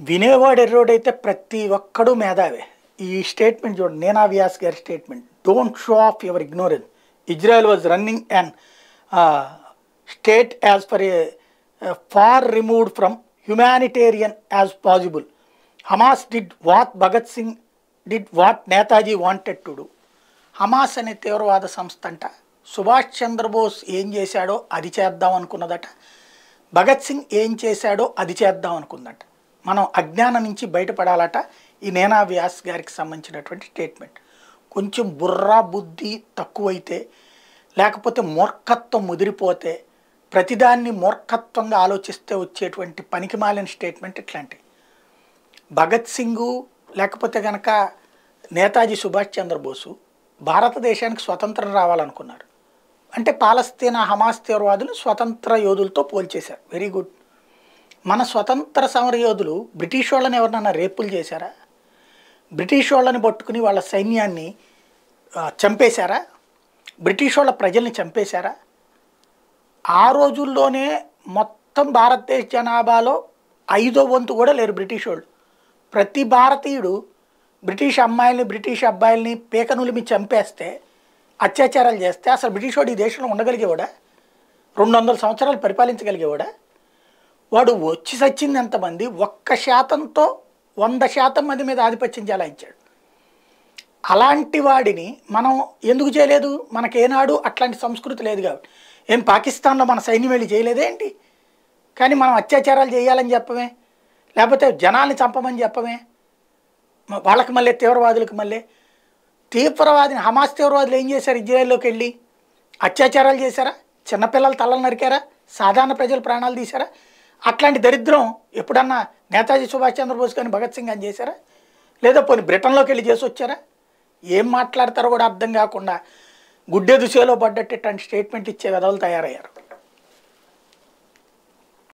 వినేవాడు ఎర్రోడైతే ప్రతి ఒక్కడు మేధావే ఈ స్టేట్మెంట్ చూడండి నేనా వ్యాస్ గారి statement don't show off your ignorance Israel was running and state as far a far removed from humanitarian as possible Hamas did what Bhagat Singh did what Netaji wanted to do Hamas అనే తీవ్రవాద సంస్థ అంట సుభాష్ చంద్రబోస్ ఏం చేశాడో అది చేద్దాం అనుకున్నదట భగత్ సింగ్ ఏం చేశాడో అది చేద్దాం అనుకుందట మనం అజ్ఞానం నుంచి బయటపడాలట ఈ నేనా వ్యాస్ గారికి సంబంధించినటువంటి స్టేట్మెంట్ కొంచెం బుర్రా బుద్ధి తక్కువైతే లేకపోతే మూర్ఖత్వం ముదిరిపోతే ప్రతిదాన్ని మూర్ఖత్వంగా ఆలోచిస్తే వచ్చేటువంటి పనికిమాలిన స్టేట్మెంట్ ఇట్లాంటివి భగత్ సింగు లేకపోతే కనుక నేతాజీ సుభాష్ చంద్రబోసు భారతదేశానికి స్వతంత్రం రావాలనుకున్నారు అంటే పాలస్తీనా హమాస్ తీవ్రవాదులు స్వతంత్ర యోధులతో పోల్చేశారు వెరీ గుడ్ మన స్వతంత్ర సమర యోధులు బ్రిటిష్ వాళ్ళని ఎవరినన్నా రేపులు చేశారా బ్రిటిష్ వాళ్ళని పట్టుకుని వాళ్ళ సైన్యాన్ని ఆ, చంపేశారా బ్రిటిష్ వాళ్ళ ప్రజల్ని చంపేశారా ఆ రోజుల్లోనే మొత్తం భారతదేశ జనాభాలో ఐదో వంతు కూడా లేరు బ్రిటిష్ వాళ్ళు ప్రతి భారతీయుడు బ్రిటిష్ అమ్మాయిల్ని బ్రిటిష్ అబ్బాయిల్ని పీకనులిమి చంపేస్తే అత్యాచారాలు చేస్తే అసలు బ్రిటిష్ వాడు ఈ దేశంలో ఉండగలిగేవాడా రెండు వందల సంవత్సరాలు పరిపాలించగలిగేవాడా వాడు వచ్చి సచ్చింది ఎంతమంది ఒక్క శాతంతో వంద శాతం మంది మీద ఆధిపత్యం చెలాయించాడు అలాంటి వాడిని మనం ఎందుకు చేయలేదు మనకేనాడు అట్లాంటి సంస్కృతి లేదు కాబట్టి ఏం పాకిస్తాన్లో మన సైన్యం వెళ్ళి చేయలేదే ఏంటి కానీ మనం అత్యాచారాలు చేయాలని చెప్పమే లేకపోతే జనాల్ని చంపమని చెప్పమే మ- వాళ్ళకి మళ్ళీ తీవ్రవాదులకు మళ్ళీ తీవ్రవాదిని హమాస్ తీవ్రవాదులు ఏం చేశారు ఇజ్రాయెల్లోకి వెళ్ళి అత్యాచారాలు చేశారా చిన్నపిల్లల తలలు నరికారా సాధారణ ప్రజల ప్రాణాలు తీశారా అట్లాంటి దరిద్రం ఎప్పుడన్నా నేతాజీ సుభాష్ చంద్రబోస్ కానీ భగత్ సింగ్ అని చేశారా లేదా పోనీ బ్రిటన్లోకి వెళ్ళి చేసి వచ్చారా ఏం మాట్లాడతారో కూడా అర్థం కాకుండా గుడ్డె దుసేలో పడ్డట్టు ఇట్లాంటి స్టేట్మెంట్ ఇచ్చే విధవలు తయారయ్యారు